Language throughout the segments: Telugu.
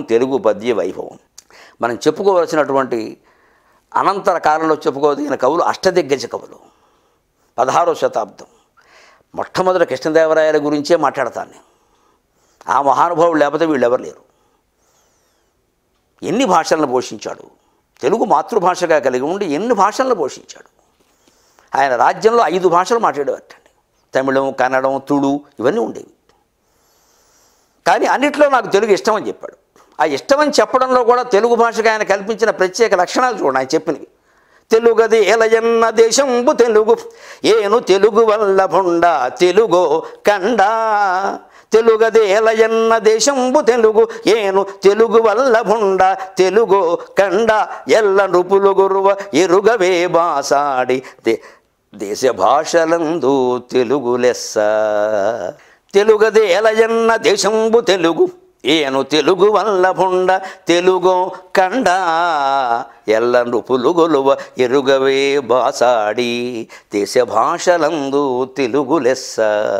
తెలుగు పద్య వైభవం మనం చెప్పుకోవలసినటువంటి అనంతర కాలంలో చెప్పుకోదగిన కవులు అష్టదిగ్గజ కవులు పదహారో శతాబ్దం మొట్టమొదటి కృష్ణదేవరాయల గురించే మాట్లాడతాను నేను ఆ మహానుభావుడు లేకపోతే వీళ్ళు ఎవరు లేరు ఎన్ని భాషలను పోషించాడు తెలుగు మాతృభాషగా కలిగి ఉండి ఎన్ని భాషలను పోషించాడు ఆయన రాజ్యంలో ఐదు భాషలు మాట్లాడేవాటండి తమిళం కన్నడం తుళు ఇవన్నీ ఉండేవి కానీ అన్నిట్లో నాకు తెలుగు ఇష్టమని చెప్పాడు ఆ ఇష్టమని చెప్పడంలో కూడా తెలుగు భాషకు ఆయన కల్పించిన ప్రత్యేక లక్షణాలు చూడండి ఆయన చెప్పినవి తెలుగది ఎలయన్న దేశంబు తెలుగు ఏను తెలుగు వల్ల భుండ తెలుగో కండ తెలుగది ఎలయన్న దేశంబు తెలుగు ఏను తెలుగు వల్ల భుండ తెలుగో కండ ఎల్ల నృపులు గురువ ఎరుగవే బాసాడి దే దేశ భాషలందు తెలుగు లెస్స తెలుగది ఎలయన్న దేశంబు తెలుగు ఏను తెలుగు వల్ల భుండ తెలుగు కండ ఎల్ల నృపులు గొలువ ఎరుగవే బాసాడి దేశ భాషలందు తెలుగు లెస్స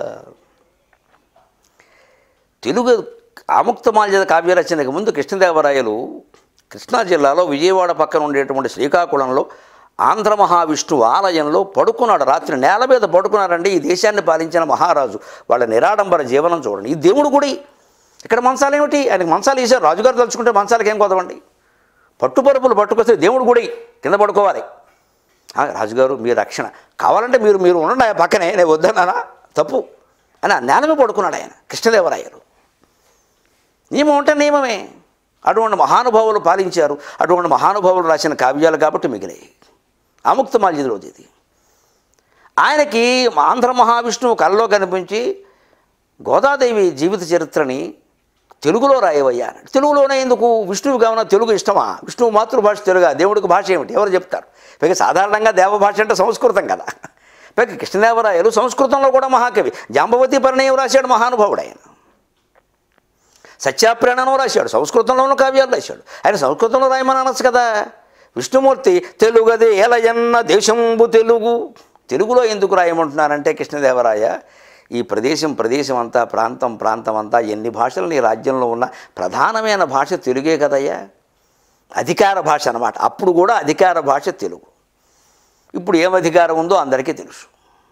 తెలుగు ఆముక్తమాల్యద కావ్యరచనకు ముందు కృష్ణదేవరాయలు కృష్ణా జిల్లాలో విజయవాడ పక్కన ఉండేటువంటి శ్రీకాకుళంలో ఆంధ్ర మహావిష్ణువు ఆలయంలో పడుకున్నాడు రాత్రి నేల మీద పడుకున్నారండి ఈ దేశాన్ని పాలించిన మహారాజు వాళ్ళ నిరాడంబర జీవనం చూడండి ఈ దేవుడు గుడి ఇక్కడ మంచాలు ఏమిటి ఆయనకి మంచాలు వేసారు రాజుగారు తలుచుకుంటే మంచాలకి ఏం కొదవండి పట్టుపరుపులు పట్టుకొస్తే దేవుడు గుడి కింద పడుకోవాలి ఆ, రాజుగారు మీ రక్షణ కావాలంటే మీరు మీరు ఉండండి ఆ పక్కనే నేను వద్దన్నానా తప్పు అని ఆ నేల మీద పడుకున్నాడు ఆయన కృష్ణదేవరాయలు నియమం అంటే నియమమే అటువంటి మహానుభావులు పాలించారు అటువంటి మహానుభావులు రాసిన కావ్యాలు కాబట్టి మిగిలాయి అముక్తమాల్యదిలోది ఇది ఆయనకి ఆంధ్ర మహావిష్ణువు కళ్ళలో కనిపించి గోదాదేవి జీవిత చరిత్రని తెలుగులో రాయవయ్యా అన్నాడు తెలుగులోనే ఎందుకు విష్ణువు కావున తెలుగు ఇష్టమా విష్ణువు మాతృభాష తెలుగా దేవుడికి భాష ఏమిటి ఎవరు చెప్తారు పైగా సాధారణంగా దేవభాష అంటే సంస్కృతం కదా పైగా కృష్ణదేవరాయలు సంస్కృతంలో కూడా మహాకవి జాంబవతి పరిణయం రాశాడు మహానుభావుడు ఆయన సత్యాప్రేణను రాశాడు సంస్కృతంలోనూ కావ్యాలు రాశాడు ఆయన సంస్కృతంలో రాయమని అనొచ్చు కదా విష్ణుమూర్తి తెలుగది ఎలయన్న దేశంబు తెలుగు తెలుగులో ఎందుకు రాయమంటున్నారంటే కృష్ణదేవరాయ ఈ ప్రదేశం ప్రదేశం అంతా ప్రాంతం ప్రాంతం అంతా ఎన్ని భాషలు నీ రాజ్యంలో ఉన్న ప్రధానమైన భాష తెలుగే కదయ్యా అధికార భాష అన్నమాట అప్పుడు కూడా అధికార భాష తెలుగు ఇప్పుడు ఏం అధికారం ఉందో అందరికీ తెలుసు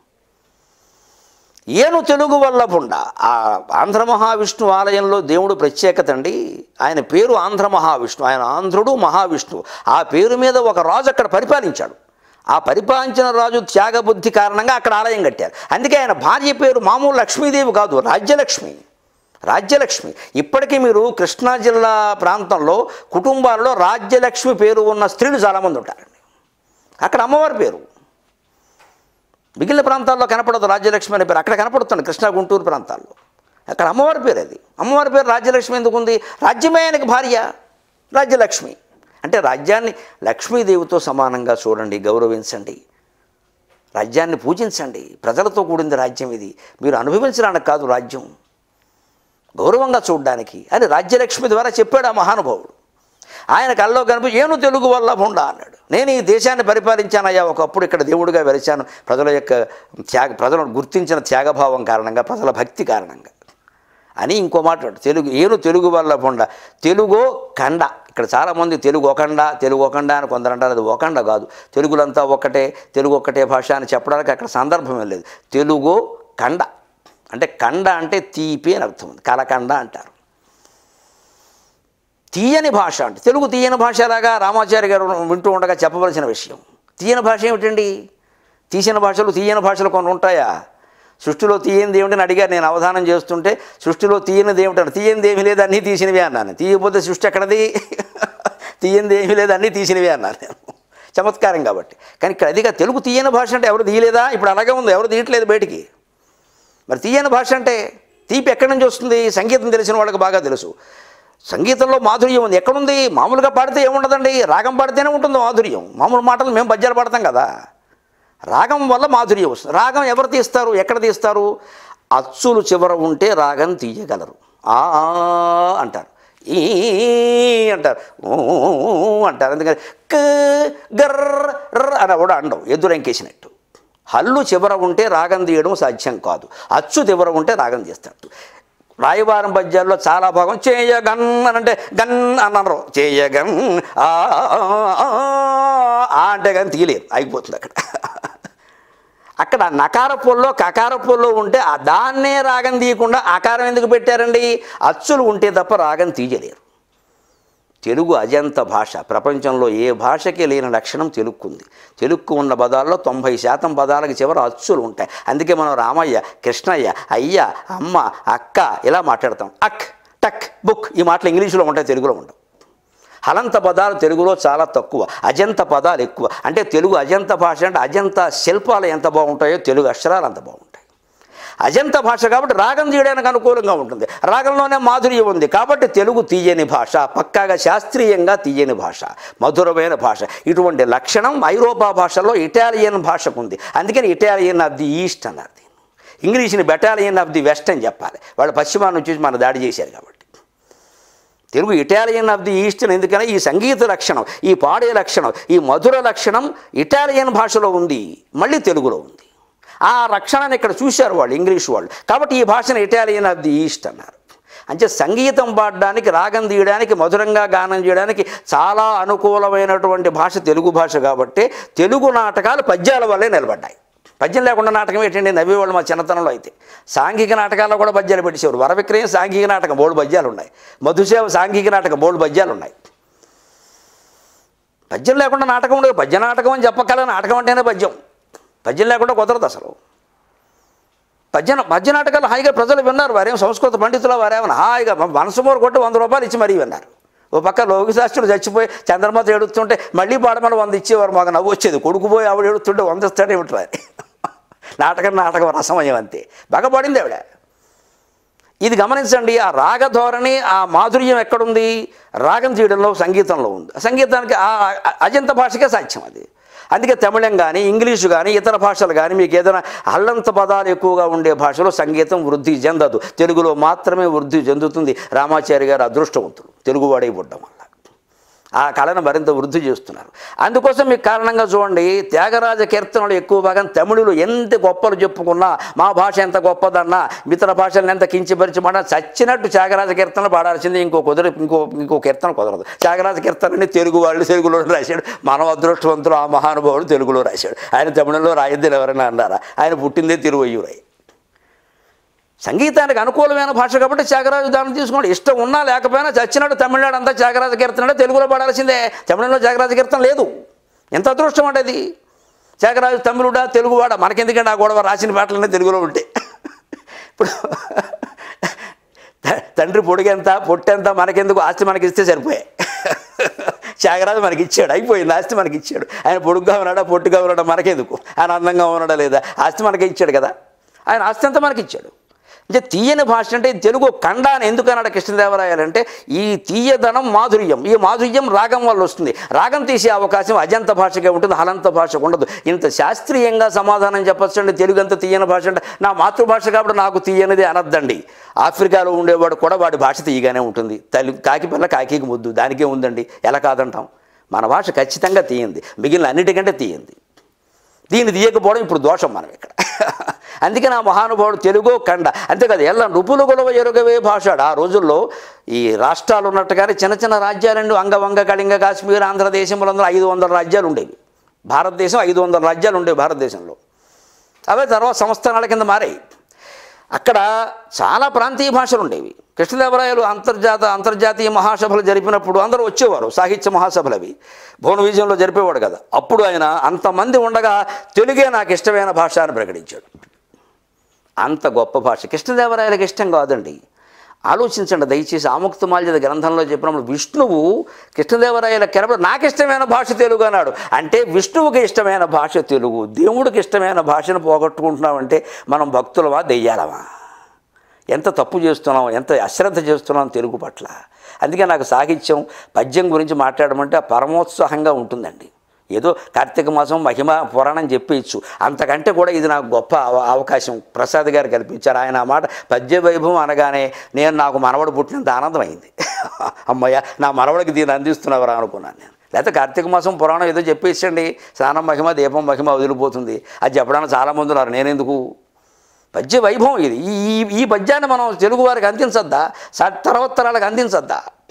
ఏను తెలుగు వల్లభుండ ఆ ఆంధ్ర మహావిష్ణు ఆలయంలో దేవుడు ప్రత్యేకత అండి ఆయన పేరు ఆంధ్ర మహావిష్ణు ఆయన ఆంధ్రుడు మహావిష్ణువు ఆ పేరు మీద ఒక రాజు అక్కడ పరిపాలించాడు ఆ పరిపాలించిన రాజు త్యాగబుద్ధి కారణంగా అక్కడ ఆలయం కట్టారు అందుకే ఆయన భార్య పేరు మామూలు లక్ష్మీదేవి కాదు రాజ్యలక్ష్మి రాజ్యలక్ష్మి ఇప్పటికీ మీరు కృష్ణా జిల్లా ప్రాంతంలో కుటుంబాల్లో రాజ్యలక్ష్మి పేరు ఉన్న స్త్రీలు చాలామంది ఉంటారండి అక్కడ అమ్మవారి పేరు మిగిలిన ప్రాంతాల్లో కనపడదు రాజ్యలక్ష్మి అనే పేరు అక్కడ కనపడుతుంది కృష్ణా గుంటూరు ప్రాంతాల్లో అక్కడ అమ్మవారి పేరు అది అమ్మవారి పేరు రాజ్యలక్ష్మి ఎందుకు ఉంది రాజ్యమే ఆయనకి భార్య రాజ్యలక్ష్మి అంటే రాజ్యాన్ని లక్ష్మీదేవితో సమానంగా చూడండి గౌరవించండి రాజ్యాన్ని పూజించండి ప్రజలతో కూడింది రాజ్యం ఇది మీరు అనుభవించడానికి కాదు రాజ్యం గౌరవంగా చూడడానికి అని రాజ్యలక్ష్మి ద్వారా చెప్పాడు ఆ మహానుభావుడు ఆయన కల్లో కనిపి ఏను తెలుగు వల్ల ఉండ అన్నాడు నేను ఈ దేశాన్ని పరిపాలించానయ్యా ఒకప్పుడు ఇక్కడ దేవుడిగా వెలిచాను ప్రజల యొక్క త్యాగ ప్రజలను గుర్తించిన త్యాగభావం కారణంగా ప్రజల భక్తి కారణంగా అని ఇంకో మాట అంటాడు. తెలుగు ఏను తెలుగు వల్ల పొండ తెలుగో కండ ఇక్కడ చాలామంది తెలుగు ఒకండ తెలుగు ఒకండ అని కొందరు అంటారు అది ఒకండ కాదు తెలుగులంతా ఒక్కటే తెలుగు ఒక్కటే భాష అని చెప్పడానికి అక్కడ సందర్భమే లేదు తెలుగో కండ అంటే కండ అంటే తీపి అని అర్థం ఉంది కలకండ అంటారు తీయని భాష అంటే తెలుగు తీయని భాష లాగా రామాచారి గారు వింటూ ఉండగా చెప్పవలసిన విషయం తీయని భాష ఏమిటండి తీసిన భాషలు తీయని భాషలు కొన్ని ఉంటాయా సృష్టిలో తీయనిది ఏమిటని అడిగారు నేను అవధానం చేస్తుంటే సృష్టిలో తీయనిది ఏమిటని తీయనిది ఏమీ లేదు అన్నీ తీసినవి అన్నాను తీయకపోతే సృష్టి ఎక్కడది తీయనిది ఏమీ లేదు అన్నీ తీసినవి అన్నాను నేను చమత్కారం కాబట్టి కానీ ఇక్కడ అదిగా తెలుగు తీయని భాష అంటే ఎవరు తీయలేదా ఇప్పుడు అలాగే ఉంది ఎవరు తీయట్లేదు బయటికి మరి తీయని భాష అంటే తీపి ఎక్కడి నుంచి వస్తుంది సంగీతం తెలిసిన వాళ్ళకి బాగా తెలుసు సంగీతంలో మాధుర్యం ఉంది ఎక్కడుంది మామూలుగా పాడితే ఏముండదండి రాగం పాడితేనే ఉంటుంది మాధుర్యం మామూలు మాటలు మేము పద్యాలు పాడతాం కదా రాగం వల్ల మాధుర్యం వస్తుంది రాగం ఎవరు తీస్తారు ఎక్కడ తీస్తారు అచ్చులు చివర ఉంటే రాగం తీయగలరు ఆ అంటారు ఈ అంటారు ఊ అంటారు ఎందుకంటే క గర్ర ర్ర అని కూడా అండవు ఎదురంకేసినట్టు హల్లు చివర ఉంటే రాగం తీయడం సాధ్యం కాదు అచ్చు చివర ఉంటే రాగం తీస్తాడు రాయబారం పద్యాల్లో చాలా భాగం చేయగన్ అని అంటే గన్ అన్నారు చేయగన్ ఆ ఆ, ఆ అంటే కానీ తీయలేదు అయిపోతుంది అక్కడ అక్కడ నకార పొల్లో కకార పొల్లో ఉంటే ఆ దాన్నే రాగం తీయకుండా ఆకారం ఎందుకు పెట్టారండి అచ్చులు ఉంటే తప్ప రాగం తీయలేరు తెలుగు అజంత భాష ప్రపంచంలో ఏ భాషకి లేని లక్షణం తెలుగుకుంది తెలుగుకు ఉన్న పదాల్లో తొంభై శాతం పదాలకు చివర అచ్చులు ఉంటాయి అందుకే మనం రామయ్య కృష్ణయ్య అయ్య అమ్మ అక్క ఇలా మాట్లాడతాం అక్ టక్ బుక్ ఈ మాటలు ఇంగ్లీషులో ఉంటాయి తెలుగులో ఉండవు హలంత పదాలు తెలుగులో చాలా తక్కువ అజంత పదాలు ఎక్కువ అంటే తెలుగు అజంత భాష అంటే అజంత శిల్పాలు ఎంత బాగుంటాయో తెలుగు అక్షరాలు అంత బాగుంటాయి అజంత భాష కాబట్టి రాగం తీయడానికి అనుకూలంగా ఉంటుంది రాగంలోనే మాధుర్యం ఉంది కాబట్టి తెలుగు తీయని భాష పక్కాగా శాస్త్రీయంగా తీయని భాష మధురమైన భాష ఇటువంటి లక్షణం ఐరోపా భాషలో ఇటాలియన్ భాషకు ఉంది అందుకని ఇటాలియన్ ఆఫ్ ది ఈస్ట్ అన్నారు దీన్ని ఇంగ్లీష్ని బెటాలియన్ ఆఫ్ ది వెస్ట్ అని చెప్పాలి వాళ్ళు పశ్చిమాన్ని వచ్చి మన దాడి చేశారు కాబట్టి Telugu battalion of the east అని ఎందుకని ఈ సంగీత లక్షణం ఈ పాడే లక్షణం ఈ మధుర లక్షణం ఇటాలియన్ భాషలో ఉంది మళ్ళీ తెలుగులో ఉంది ఆ రక్షణని ఇక్కడ చూశారు వాళ్ళు ఇంగ్లీష్ వాళ్ళు కాబట్టి ఈ భాషను ఇటాలియన్ ఆఫ్ ది ఈస్ట్ అన్నారు అంటే సంగీతం పాడడానికి రాగం తీయడానికి మధురంగా గానం చేయడానికి చాలా అనుకూలమైనటువంటి భాష తెలుగు భాష కాబట్టి తెలుగు నాటకాలు పద్యాల వల్లే నిలబడ్డాయి పద్యం లేకుండా నాటకం ఏంటండి నవ్వేవాళ్ళు మా చిన్నతనంలో అయితే సాంఘిక నాటకాల్లో కూడా పద్యాలు పెట్టేసేవారు వరవిక్రయం సాంఘిక నాటకం బోల్డ్ పద్యాలు ఉన్నాయి మధుసేవ సాంఘిక నాటకం బోల్డ్ పద్యాలు ఉన్నాయి పద్యం లేకుండా నాటకం ఉండదు పద్య నాటకం అని చెప్పగల నాటకం అంటేనే పద్యం పద్యం లేకుండా కుదరదు అసలు పద్య పద్య నాటకాలు హాయిగా ప్రజలు విన్నారు వారేం సంస్కృత పండితులు వారేమన్నా హాయిగా మనసు మోరు కొట్టి వంద రూపాయలు ఇచ్చి మరీ విన్నారు ఓ పక్క లోకిశాస్త్రుడు చచ్చిపోయి చంద్రమాత ఏడుస్తుంటే మళ్ళీ పాడమని వంద ఇచ్చేవారు మాకు నవ్వు వచ్చేది కొడుకు పోయి ఆవిడ ఏడుస్తుంటే వంద ఇస్తాడే ఉంటారు నాటకం నాటకం రసమయం అంతే బాగా పడింది ఆవిడ ఇది గమనించండి ఆ రాగధోరణి ఆ మాధుర్యం ఎక్కడుంది రాగం తీయడంలో సంగీతంలో ఉంది సంగీతానికి ఆ ఆ- అజంత భాషకే సాధ్యం అది అందుకే తమిళం కానీ ఇంగ్లీషు కానీ ఇతర భాషలు కానీ మీకు ఏదైనా అల్లంత పదాలు ఎక్కువగా ఉండే భాషలో సంగీతం వృద్ధి చెందదు తెలుగులో మాత్రమే వృద్ధి చెందుతుంది రామాచారి గారు అదృష్టవంతులు తెలుగువాడే పుట్టడం వల్ల ఆ కళను మరింత వృద్ధి చేస్తున్నారు అందుకోసం మీకు కారణంగా చూడండి త్యాగరాజ కీర్తనలు ఎక్కువ భాగం తమిళులు ఎంత గొప్పలు చెప్పుకున్నా మా భాష ఎంత గొప్పదన్నా ఇతర భాషలను ఎంత కించపరిచమన్నా చచ్చినట్టు త్యాగరాజ కీర్తనలు పాడాల్సింది ఇంకో కుదర ఇంకో ఇంకో కీర్తన కుదరదు త్యాగరాజ కీర్తనని తెలుగు వాళ్ళు తెలుగులో రాశాడు మనం అదృష్టవంతులు ఆ మహానుభావుడు తెలుగులో రాశాడు ఆయన తమిళంలో రాయద్దని ఎవరైనా అన్నారా ఆయన పుట్టిందే తిరువయ్యూరై సంగీతానికి అనుకూలమైన భాష కాబట్టి త్యాగరాజు దాన్ని తీసుకోండి ఇష్టం ఉన్నా లేకపోయినా చచ్చినట్టు తమిళనాడు అంతా త్యాగరాజ కీర్తన అంటే తెలుగులో పాడాల్సిందే తమిళంలో త్యాగరాజ కీర్తన లేదు ఎంత అదృష్టం అంటే అది త్యాగరాజు తమిళుడా తెలుగువాడా మనకెందుకంటే ఆ గొడవ రాసిన పాటలన్నీ తెలుగులో ఉంటే ఇప్పుడు త- తండ్రి పొడిగెంత పొట్టెంత మనకెందుకు ఆస్తి మనకి ఇస్తే సరిపోయాయి త్యాగరాజు మనకి ఇచ్చాడు అయిపోయింది ఆస్తి మనకి ఇచ్చాడు ఆయన పొడుగ్గా ఉన్నాడా పొట్టుగా ఉన్నాడా మనకెందుకు ఆయన అందంగా ఉన్నాడా లేదా ఆస్తి మనకే ఇచ్చాడు కదా ఆయన ఆస్తి అంతా మనకి ఇచ్చాడు అంటే తీయని భాష అంటే ఇది తెలుగు కండ అని ఎందుకు అన్నాడు కృష్ణదేవరాయలు అంటే ఈ తీయదనం మాధుర్యం ఈ మాధుర్యం రాగం వల్ల వస్తుంది రాగం తీసే అవకాశం అజంత భాషకే ఉంటుంది హలంత భాషకు ఉండదు ఇంత శాస్త్రీయంగా సమాధానం చెప్పచ్చు అండి తెలుగు అంత తీయని భాష అంటే నా మాతృభాష కాబట్టి నాకు తీయనిది అనద్దండి ఆఫ్రికాలో ఉండేవాడు కూడా వాడి భాష తీయగానే ఉంటుంది తల్లి కాకి పిల్ల కాకికి ముద్దు దానికే ఉందండి ఎలా కాదంటాం మన భాష ఖచ్చితంగా తీయింది మిగిలిన అన్నిటికంటే తీయింది దీన్ని తీయకపోవడం ఇప్పుడు దోషం మనం ఇక్కడ అందుకే నా మహానుభావుడు తెలుగో కండ అంతేకాదు ఎల్ల నృపులు గొడవ ఎరుగవే భాషాడు ఆ రోజుల్లో ఈ రాష్ట్రాలు ఉన్నట్టుగానే చిన్న చిన్న రాజ్యాలండి అంగవంగ కళింగ కాశ్మీర్ ఆంధ్రదేశంలో ఐదు వందల రాజ్యాలు ఉండేవి భారతదేశం ఐదు వందల రాజ్యాలు ఉండేవి భారతదేశంలో అవే తర్వాత సంస్థానాల కింద మారాయి అక్కడ చాలా ప్రాంతీయ భాషలు ఉండేవి కృష్ణదేవరాయలు అంతర్జాత అంతర్జాతీయ మహాసభలు జరిపినప్పుడు అందరూ వచ్చేవారు సాహిత్య మహాసభలు అవి భువన విజయంలో జరిపేవాడు కదా అప్పుడు ఆయన అంతమంది ఉండగా తెలుగే నాకు ఇష్టమైన భాష అని ప్రకటించాడు అంత గొప్ప భాష కృష్ణదేవరాయలకు ఇష్టం కాదండి ఆలోచించండి దయచేసి ఆముక్తమాల్యద గ్రంథంలో చెప్పినప్పుడు విష్ణువు కృష్ణదేవరాయల కెరప నాకు ఇష్టమైన భాష తెలుగు అన్నాడు అంటే విష్ణువుకి ఇష్టమైన భాష తెలుగు దేవుడికి ఇష్టమైన భాషను పోగొట్టుకుంటున్నామంటే మనం భక్తులమా దెయ్యాలమా ఎంత తప్పు చేస్తున్నాం ఎంత అశ్రద్ధ చేస్తున్నాం తెలుగు పట్ల అందుకే నాకు సాహిత్యం పద్యం గురించి మాట్లాడమంటే పరమోత్సాహంగా ఉంటుందండి ఏదో కార్తీక మాసం మహిమ పురాణం చెప్పేయచ్చు అంతకంటే కూడా ఇది నాకు గొప్ప అవ- అవకాశం ప్రసాద్ గారు కల్పించారు ఆయన ఆ మాట పద్య వైభవం అనగానే నేను నాకు మనవడు పుట్టినంత ఆనందమైంది అమ్మయ్య నా మనవడికి దీన్ని అందిస్తున్నవరా అనుకున్నాను నేను లేకపోతే కార్తీక మాసం పురాణం ఏదో చెప్పేసండి స్నానం మహిమ దీపం మహిమ వదిలిపోతుంది అది చెప్పడానికి చాలామంది ఉన్నారు నేనెందుకు పద్య వైభవం ఇది ఈ ఈ- ఈ పద్యాన్ని మనం తెలుగు వారికి అందించద్దా స- తర్వాత తరాలకు అందించద్దా